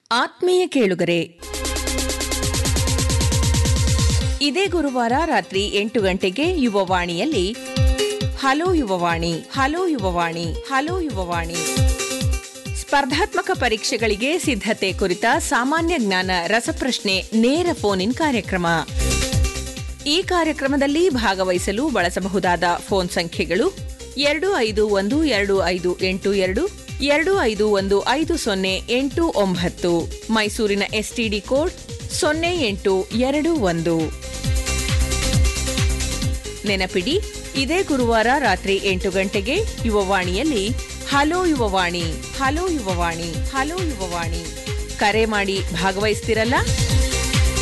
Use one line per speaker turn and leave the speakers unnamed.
ಆತ್ಮೀಯ ಕೇಳುಗರೆ ಇದೇ ಗುರುವಾರ ರಾತ್ರಿ ಎಂಟು ಗಂಟೆಗೆ ಯುವವಾಣಿಯಲ್ಲಿ hello Yuvavani hello Yuvavani hello Yuvavani ಸ್ಪರ್ಧಾತ್ಮಕ ಪರೀಕ್ಷೆಗಳಿಗೆ ಸಿದ್ಧತೆ ಕುರಿತ ಸಾಮಾನ್ಯ ಜ್ಞಾನ ರಸಪ್ರಶ್ನೆ ನೇರ ಫೋನ್ ಇನ್ ಕಾರ್ಯಕ್ರಮ ಈ ಕಾರ್ಯಕ್ರಮದಲ್ಲಿ ಭಾಗವಹಿಸಲು ಬಳಸಬಹುದಾದ ಫೋನ್ ಸಂಖ್ಯೆಗಳು ಎರಡು ಐದು ಒಂದು ಎರಡು ಐದು ಎಂಟು ಎರಡು ಎರಡು ಐದು ಒಂದು ಐದು ಸೊನ್ನೆ ಎಂಟು ಒಂಬತ್ತು ಮೈಸೂರಿನ ಎಸ್ಟಿಡಿ ಕೋಡ್ ಸೊನ್ನೆ ಎಂಟು ಎರಡು ಒಂದು ನೆನಪಿಡಿ ಇದೇ ಗುರುವಾರ ರಾತ್ರಿ ಎಂಟು ಗಂಟೆಗೆ ಯುವವಾಣಿಯಲ್ಲಿ hello Yuvavani hello Yuvavani hello Yuvavani ಕರೆ ಮಾಡಿ ಭಾಗವಹಿಸ್ತಿರಲ್ಲ